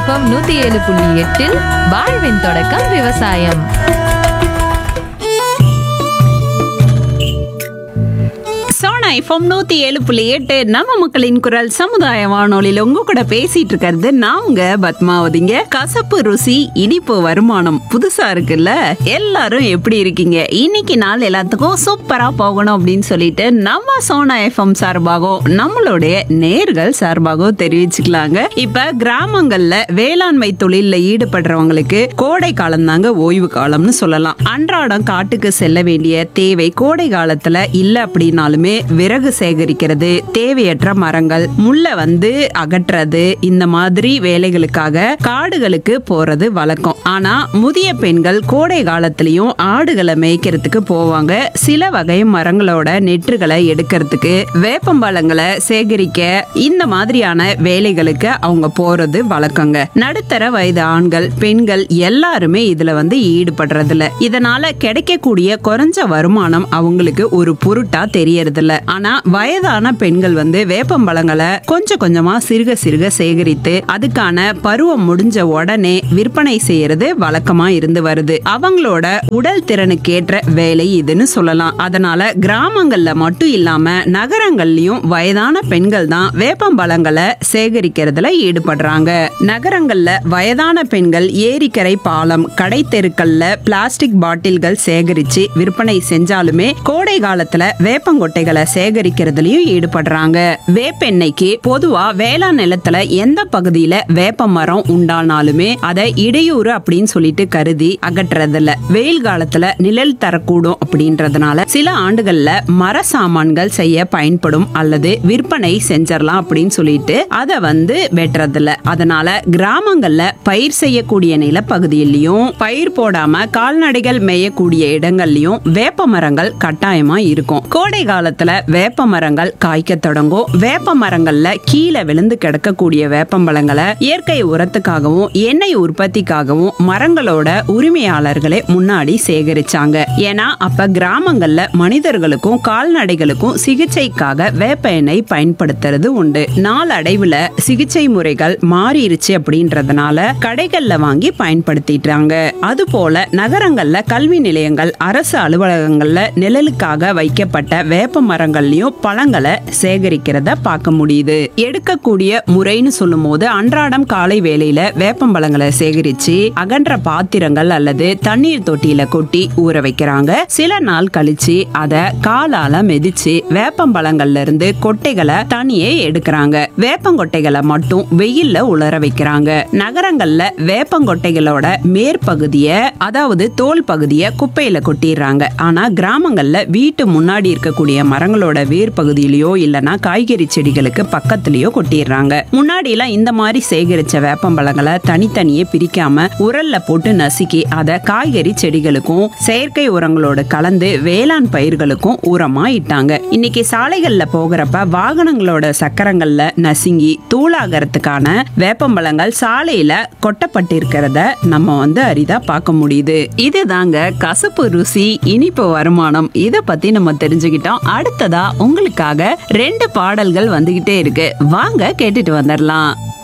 FM நூத்தி ஏழு புள்ளி எட்டில் வாழ்வின் தொடக்கம் விவசாயம் சோனா எஃப்எம் நூத்தி ஏழு புள்ளி எட்டு நம்ம மக்களின் குரல் சமுதாய வானொலியில உங்க கூட பேசிட்டு இருக்கிறது நான் உங்க பத்மாவதிங்க கசப்பு ருசி இனிப்பு வருமானம் புதுசா இருக்குல்ல எல்லாரும் எப்படி இருக்கீங்க இன்னைக்கு நாள் எல்லாத்துக்கும் சூப்பரா போகணும் அப்படின்னு சொல்லிட்டு நம்ம சோனா எஃப்எம் சார்பாகவும் நம்மளுடைய நேர்கள் சார்பாகவும் தெரிவிச்சுக்கலாங்க இப்ப கிராமங்கள்ல வேளாண்மை தொழில்ல ஈடுபடுறவங்களுக்கு கோடை காலம் தாங்க ஓய்வு காலம்னு சொல்லலாம் அன்றாடம் காட்டுக்கு செல்ல வேண்டிய தேவை கோடை காலத்துல இல்ல அப்படின்னாலுமே விறகு சேகரிக்கிறது தேவையற்ற மரங்கள் முள்ள வந்து அகற்றுறது இந்த மாதிரி வேலைகளுக்காக காடுகளுக்கு போறது வழக்கம் ஆனா முதிய பெண்கள் கோடை காலத்திலயும் ஆடுகளை மேய்க்கிறதுக்கு போவாங்க சில வகை மரங்களோட நெற்றுகளை எடுக்கிறதுக்கு வேப்பம்பழங்களை சேகரிக்க இந்த மாதிரியான வேலைகளுக்கு அவங்க போறது வழக்கங்க நடுத்தர வயது ஆண்கள் பெண்கள் எல்லாருமே இதுல வந்து ஈடுபடுறதில்ல இதனால கிடைக்கக்கூடிய குறைஞ்ச வருமானம் அவங்களுக்கு ஒரு பொருட்டா தெரியறதில்ல ஆனா வயதான பெண்கள் வந்து வேப்பம்பழங்களை கொஞ்சம் கொஞ்சமா சிறுக சிறுக சேகரித்து அதுக்கான பருவம் முடிஞ்ச உடனே விற்பனை செய்யறது வழக்கமா இருந்து வருது அவங்களோட உடல் திறனுக்கேற்ற வேலை இதுன்னு சொல்லலாம் அதனால கிராமங்கள்ல மட்டும் இல்லாம நகரங்கள்லயும் வயதான பெண்கள் தான் வேப்பம்பழங்களை சேகரிக்கிறதுல ஈடுபடுறாங்க நகரங்கள்ல வயதான பெண்கள் ஏரிக்கரை பாலம் கடை தெருக்கள்ல பிளாஸ்டிக் பாட்டில்கள் சேகரிச்சு விற்பனை செஞ்சாலுமே கோடை காலத்துல வேப்பங்கொட்டைகளை சேகரிக்கிறதுலயும் ஈடுபடுறாங்க வேப்பெண்ணெய்க்கு பொதுவா வேளாண் நிலத்துல எந்த பகுதியில வேப்ப மரம் உண்டானாலுமே அதை இடையூறு அப்படின்னு சொல்லிட்டு கருதி அகற்றதில்ல வெயில் காலத்துல நிழல் தரக்கூடும் அப்படின்றதுனால சில ஆண்டுகள்ல மர சாமான்கள் செய்ய பயன்படும் அல்லது விற்பனை செஞ்சிடலாம் அப்படின்னு சொல்லிட்டு அதை வந்து வெட்டுறதில்ல அதனால கிராமங்கள்ல பயிர் செய்யக்கூடிய நிலப்பகுதியிலையும் பயிர் போடாம கால்நடைகள் மேயக்கூடிய இடங்கள்லயும் வேப்ப மரங்கள் கட்டாயமா இருக்கும் கோடை காலத்துல வேப்ப மரங்கள் காய்க்க தொடங்கும் வேப்ப மரங்கள்ல கீழே விழுந்து கிடக்கக்கூடிய வேப்பம்பழங்களை இயற்கை உரத்துக்காகவும் எண்ணெய் உற்பத்திக்காகவும் மரங்களோட உரிமையாளர்களே முன்னாடி சேகரிச்சாங்க ஏன்னா அப்ப கிராமங்கள்ல மனிதர்களுக்கும் கால்நடைகளுக்கும் சிகிச்சைக்காக வேப்ப எண்ணெய் பயன்படுத்துறது உண்டு நாளடைவுல சிகிச்சை முறைகள் மாறிடுச்சு அப்படின்றதுனால கடைகள்ல வாங்கி பயன்படுத்திட்டாங்க அது போல நகரங்கள்ல கல்வி நிலையங்கள் அரசு அலுவலகங்கள்ல நிழலுக்காக வைக்கப்பட்ட வேப்ப மரங்கள்லயும் பழங்களை சேகரிக்கிறத பார்க்க முடியுது எடுக்கக்கூடிய முறைன்னு சொல்லும் போது அன்றாடம் காலை வேளையில வேப்பம்பழங்களை சேகரிச்சு அகன்ற பாத்திரங்கள் அல்லது தண்ணீர் தொட்டியில கொட்டி ஊற வைக்கிறாங்க சில நாள் கழிச்சு அத காலால மிதிச்சு வேப்பம்பழங்கள்ல இருந்து கொட்டைகளை தனியே எடுக்கிறாங்க வேப்பங்கொட்டைகளை மட்டும் வெயில்ல உலர வைக்கிறாங்க நகரங்கள்ல வேப்பங்கொட்டைகளோட மேற்பகுதிய அதாவது தோல் பகுதிய குப்பையில கொட்டிடுறாங்க ஆனா கிராமங்கள்ல வீட்டு முன்னாடி இருக்கக்கூடிய மரங்களோட வேர் பகுதியிலயோ இல்லனா காய்கறி செடிகளுக்கு பக்கத்துலயோ கொட்டிடுறாங்க முன்னாடி எல்லாம் இந்த மாதிரி சேகரிச்ச வேப்பம்பழங்களை தனித்தனியே பிரிக்காம உரல்ல போட்டு நசுக்கி அதை காய்கறி செடிகளுக்கும் செயற்கை உரங்களோட கலந்து வேளாண் பயிர்களுக்கும் உரமா இட்டாங்க இன்னைக்கு சாலைகள்ல போகிறப்ப வாகனங்களோட சக்கரங்கள்ல நசுங்கி தூளாகிறதுக்கான வேப்பம்பழங்கள் சாலையில கொட்டப்பட்டிருக்கிறத நம்ம வந்து அரிதா பார்க்க முடியுது இதுதாங்க கசப்பு ருசி இனிப்பு வருமானம் இத பத்தி நம்ம தெரிஞ்சுக்கிட்டோம் அடுத்ததா உங்களுக்காக ரெண்டு பாடல்கள் வந்துகிட்டே இருக்கு வாங்க கேட்டுட்டு வந்துடலாம்